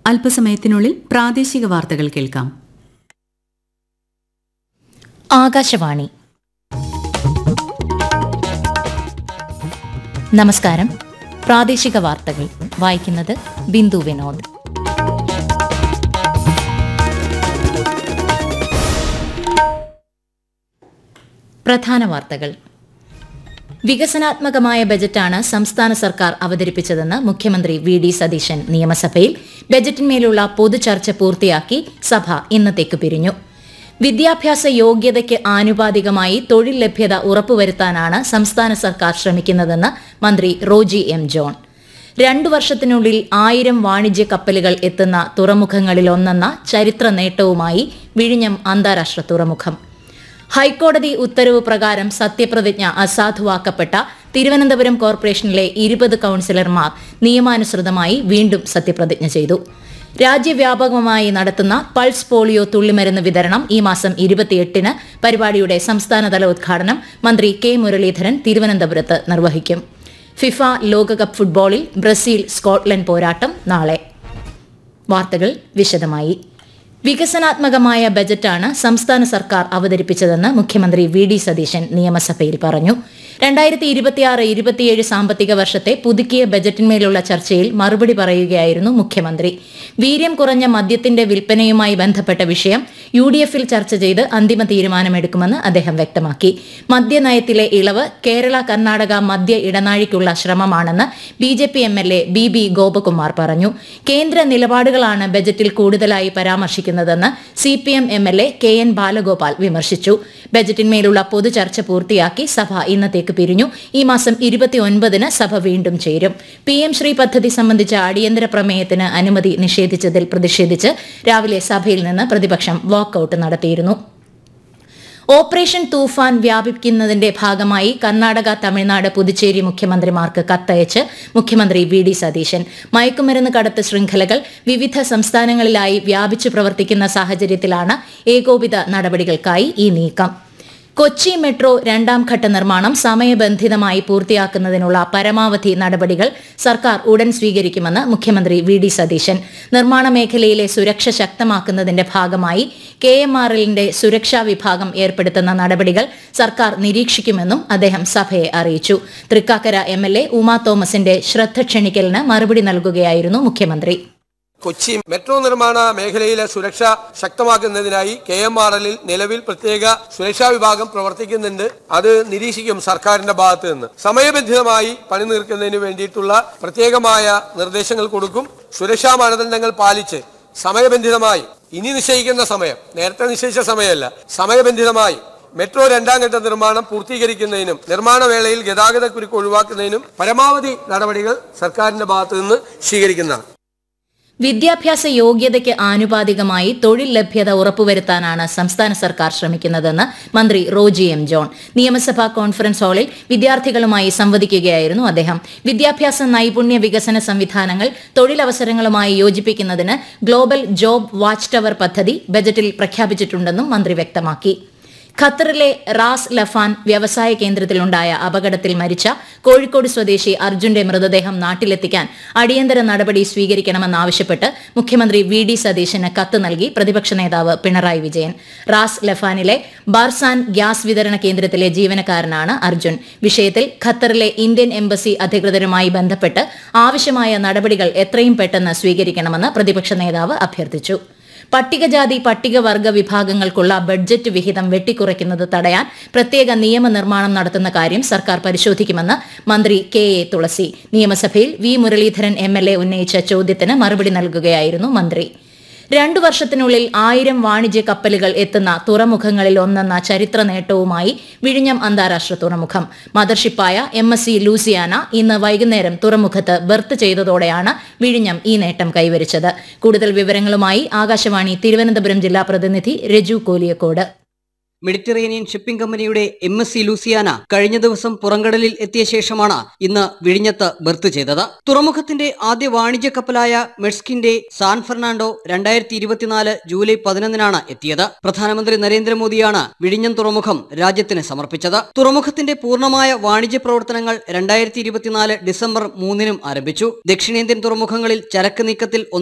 അല്പസമയത്തിനുള്ളിൽ പ്രാദേശിക വാർത്തകൾ കേൾക്കാം ആകാശവാണി നമസ്കാരം പ്രാദേശിക വാർത്തകൾ വായിക്കുന്നത് ബിന്ദു വിനോദ് പ്രധാന വാർത്തകൾ വികസനാത്മകമായ ബജറ്റാണ് സംസ്ഥാന സർക്കാർ അവതരിപ്പിച്ചതെന്ന് മുഖ്യമന്ത്രി വി ഡി സതീശൻ നിയമസഭയിൽ ബജറ്റിന്മേലുള്ള പൊതുചർച്ച പൂർത്തിയാക്കി സഭ ഇന്നത്തേക്ക് പിരിഞ്ഞു വിദ്യാഭ്യാസ യോഗ്യതയ്ക്ക് ആനുപാതികമായി തൊഴിൽ ലഭ്യത ഉറപ്പുവരുത്താനാണ് സംസ്ഥാന സർക്കാർ ശ്രമിക്കുന്നതെന്ന് മന്ത്രി റോജി എം ജോൺ രണ്ടു വർഷത്തിനുള്ളിൽ ആയിരം വാണിജ്യ കപ്പലുകൾ എത്തുന്ന തുറമുഖങ്ങളിലൊന്നെന്ന ചരിത്ര നേട്ടവുമായി വിഴിഞ്ഞം അന്താരാഷ്ട്ര തുറമുഖം ഹൈക്കോടതി ഉത്തരവ് പ്രകാരം സത്യപ്രതിജ്ഞ അസാധുവാക്കപ്പെട്ട തിരുവനന്തപുരം കോർപ്പറേഷനിലെ ഇരുപത് കൌൺസിലർമാർ നിയമാനുസൃതമായി വീണ്ടും സത്യപ്രതിജ്ഞ ചെയ്തു രാജ്യവ്യാപകമായി നടത്തുന്ന പൾസ് പോളിയോ തുള്ളിമരുന്ന് വിതരണം ഈ മാസം ഇരുപത്തിയെട്ടിന് പരിപാടിയുടെ സംസ്ഥാനതല ഉദ്ഘാടനം മന്ത്രി കെ മുരളീധരൻ തിരുവനന്തപുരത്ത് നിർവഹിക്കും ഫിഫ ലോകകപ്പ് ഫുട്ബോളിൽ ബ്രസീൽ സ്കോട്ട്ലൻഡ് പോരാട്ടം നാളെ വാർത്തകൾ വിശദമായി വികസനാത്മകമായ ബജറ്റാണ് സംസ്ഥാന സർക്കാർ അവതരിപ്പിച്ചതെന്ന് മുഖ്യമന്ത്രി വി ഡി സതീശൻ നിയമസഭയിൽ പറഞ്ഞു രണ്ടായിരത്തി ഇരുപത്തിയാറ് ഇരുപത്തിയേഴ് സാമ്പത്തിക വർഷത്തെ പുതുക്കിയ ബജറ്റിന്മേലുള്ള ചർച്ചയിൽ മറുപടി പറയുകയായിരുന്നു മുഖ്യമന്ത്രി വീര്യം കുറഞ്ഞ മദ്യത്തിന്റെ വിൽപ്പനയുമായി ബന്ധപ്പെട്ട വിഷയം യു ഡി എഫിൽ ചർച്ച ചെയ്ത് അന്തിമ തീരുമാനമെടുക്കുമെന്ന് അദ്ദേഹം വ്യക്തമാക്കി മദ്യനയത്തിലെ ഇളവ് കേരള കർണാടക മദ്യ ഇടനാഴിക്കുള്ള ശ്രമമാണെന്ന് B J P M L A B B Gopakumar പറഞ്ഞു കേന്ദ്ര നിലപാടുകളാണ് ബജറ്റിൽ കൂടുതലായി പരാമർശിക്കുന്നതെന്ന് C P M M L A K N Balagopal വിമർശിച്ചു ബജറ്റിന്മേലുള്ള പൊതുചർച്ച പൂർത്തിയാക്കി സഭ ഇന്നത്തേക്ക് പിരിഞ്ഞു ഈ മാസം ഇരുപത്തിയൊൻപതിന് സഭ വീണ്ടും ചേരും പി എം ശ്രീ പദ്ധതി സംബന്ധിച്ച അടിയന്തര പ്രമേയത്തിന് അനുമതി നിഷേധിച്ചതിൽ പ്രതിഷേധിച്ച് രാവിലെ സഭയിൽ നിന്ന് പ്രതിപക്ഷം വാക്കൌട്ട് നടത്തിയിരുന്നു ഓപ്പറേഷൻ തൂഫാൻ വ്യാപിക്കുന്നതിന്റെ ഭാഗമായി കർണാടക തമിഴ്നാട് പുതുച്ചേരി മുഖ്യമന്ത്രിമാർക്ക് കത്തയച്ച് മുഖ്യമന്ത്രി വി ഡി സതീശൻ മയക്കുമരുന്ന് കടത്ത് ശൃംഖലകൾ വിവിധ സംസ്ഥാനങ്ങളിലായി വ്യാപിച്ചു പ്രവർത്തിക്കുന്ന സാഹചര്യത്തിലാണ് ഏകോപിത നടപടികൾക്കായി ഈ നീക്കം കൊച്ചി മെട്രോ രണ്ടാം ഘട്ട നിർമ്മാണം സമയബന്ധിതമായി പൂർത്തിയാക്കുന്നതിനുള്ള പരമാവധി നടപടികൾ സർക്കാർ ഉടൻ സ്വീകരിക്കുമെന്ന് മുഖ്യമന്ത്രി വി ഡി സതീശൻ നിർമ്മാണ മേഖലയിലെ സുരക്ഷ ശക്തമാക്കുന്നതിന്റെ ഭാഗമായി കെ എം ആർ എല്ലിന്റെ സുരക്ഷാ വിഭാഗം ഏർപ്പെടുത്തുന്ന നടപടികൾ സർക്കാർ നിരീക്ഷിക്കുമെന്നും അദ്ദേഹം സഭയെ അറിയിച്ചു Thrikkakara M L A Uma തോമസിന്റെ ശ്രദ്ധ ക്ഷണിക്കലിന് മറുപടി നൽകുകയായിരുന്നു മുഖ്യമന്ത്രി കൊച്ചി മെട്രോ നിർമ്മാണ മേഖലയിലെ സുരക്ഷ ശക്തമാക്കുന്നതിനായി കെ എം ആർ എല്ലിൽ നിലവിൽ പ്രത്യേക സുരക്ഷാ വിഭാഗം പ്രവർത്തിക്കുന്നുണ്ട് അത് നിരീക്ഷിക്കും സർക്കാരിന്റെ ഭാഗത്ത് നിന്ന് സമയബന്ധിതമായി പണി തീർക്കുന്നതിന് വേണ്ടിയിട്ടുള്ള പ്രത്യേകമായ നിർദ്ദേശങ്ങൾ കൊടുക്കും സുരക്ഷാ മാനദണ്ഡങ്ങൾ പാലിച്ച് സമയബന്ധിതമായി ഇനി നിശ്ചയിക്കുന്ന സമയം നേരത്തെ നിശ്ചയിച്ച സമയമല്ല സമയബന്ധിതമായി മെട്രോ രണ്ടാം ഘട്ട നിർമ്മാണം പൂർത്തീകരിക്കുന്നതിനും നിർമ്മാണ വേളയിൽ ഗതാഗത കുരുക്ക് ഒഴിവാക്കുന്നതിനും പരമാവധി നടപടികൾ സർക്കാരിന്റെ ഭാഗത്തു നിന്ന് സ്വീകരിക്കുന്നതാണ് വിദ്യാഭ്യാസ യോഗ്യതയ്ക്ക് ആനുപാതികമായി തൊഴിൽ ലഭ്യത ഉറപ്പുവരുത്താനാണ് സംസ്ഥാന സർക്കാർ ശ്രമിക്കുന്നതെന്ന് മന്ത്രി റോജി എം ജോൺ നിയമസഭാ കോൺഫറൻസ് ഹാളിൽ വിദ്യാർത്ഥികളുമായി സംവദിക്കുകയായിരുന്നു അദ്ദേഹം വിദ്യാഭ്യാസ നൈപുണ്യ വികസന സംവിധാനങ്ങൾ തൊഴിലവസരങ്ങളുമായി യോജിപ്പിക്കുന്നതിന് ഗ്ലോബൽ ജോബ് വാച്ച് ടവർ പദ്ധതി ബജറ്റിൽ പ്രഖ്യാപിച്ചിട്ടുണ്ടെന്നും മന്ത്രി വ്യക്തമാക്കി ഖത്തറിലെ റാസ് ലഫാൻ വ്യവസായ കേന്ദ്രത്തിലുണ്ടായ അപകടത്തിൽ മരിച്ച കോഴിക്കോട് സ്വദേശി അർജുന്റെ മൃതദേഹം നാട്ടിലെത്തിക്കാൻ അടിയന്തര നടപടി സ്വീകരിക്കണമെന്നാവശ്യപ്പെട്ട് മുഖ്യമന്ത്രി വി ഡി സതീശന് കത്ത് നൽകി പ്രതിപക്ഷ നേതാവ് പിണറായി വിജയൻ റാസ് ലഫാനിലെ ബാർസാൻ ഗ്യാസ് വിതരണ കേന്ദ്രത്തിലെ ജീവനക്കാരനാണ് അർജുൻ വിഷയത്തിൽ ഖത്തറിലെ ഇന്ത്യൻ എംബസി അധികൃതരുമായി ബന്ധപ്പെട്ട് ആവശ്യമായ നടപടികൾ എത്രയും പെട്ടെന്ന് സ്വീകരിക്കണമെന്ന് പ്രതിപക്ഷ നേതാവ് അഭ്യർത്ഥിച്ചു പട്ടികജാതി പട്ടികവർഗ വിഭാഗങ്ങൾക്കുള്ള ബഡ്ജറ്റ് വിഹിതം വെട്ടിക്കുറയ്ക്കുന്നത് തടയാൻ പ്രത്യേക നിയമനിർമ്മാണം നടത്തുന്ന കാര്യം സർക്കാർ പരിശോധിക്കുമെന്ന് മന്ത്രി കെ എ തുളസി നിയമസഭയിൽ V Muraleedharan M L A ഉന്നയിച്ച ചോദ്യത്തിന് മറുപടി നൽകുകയായിരുന്നു മന്ത്രി രണ്ടു വർഷത്തിനുള്ളിൽ ആയിരം വാണിജ്യ കപ്പലുകൾ എത്തുന്ന തുറമുഖങ്ങളിൽ ഒന്നെന്ന ചരിത്ര നേട്ടവുമായി വിഴിഞ്ഞം അന്താരാഷ്ട്ര തുറമുഖം മദർഷിപ്പായ എം എസ് സി ലൂസിയാന ഇന്ന് വൈകുന്നേരം തുറമുഖത്ത് ബർത്ത് ചെയ്തതോടെയാണ് വിഴിഞ്ഞം ഈ നേട്ടം കൈവരിച്ചത് കൂടുതൽ വിവരങ്ങളുമായി ആകാശവാണി തിരുവനന്തപുരം ജില്ലാ പ്രതിനിധി രജു കോലിയക്കോട് മെഡിറ്ററേനിയൻ ഷിപ്പിംഗ് കമ്പനിയുടെ എം എസ് സി ലൂസിയാന കഴിഞ്ഞ ദിവസം പുറംകടലിൽ എത്തിയ ശേഷമാണ് ഇന്ന് വിഴിഞ്ഞത്ത് ബർത്ത് ചെയ്തത് തുറമുഖത്തിന്റെ ആദ്യ വാണിജ്യ കപ്പലായ മെഡ്സ്കിന്റെ സാൻ ഫെർണാണ്ടോ രണ്ടായിരത്തി ഇരുപത്തിനാല് ജൂലൈ പതിനൊന്നിനാണ് എത്തിയത് പ്രധാനമന്ത്രി നരേന്ദ്രമോദിയാണ് വിഴിഞ്ഞം തുറമുഖം രാജ്യത്തിന് സമർപ്പിച്ചത് തുറമുഖത്തിന്റെ പൂർണ്ണമായ വാണിജ്യ പ്രവർത്തനങ്ങൾ രണ്ടായിരത്തി ഇരുപത്തിനാല് ഡിസംബർ മൂന്നിനും ആരംഭിച്ചു ദക്ഷിണേന്ത്യൻ തുറമുഖങ്ങളിൽ ചരക്ക് നീക്കത്തിൽ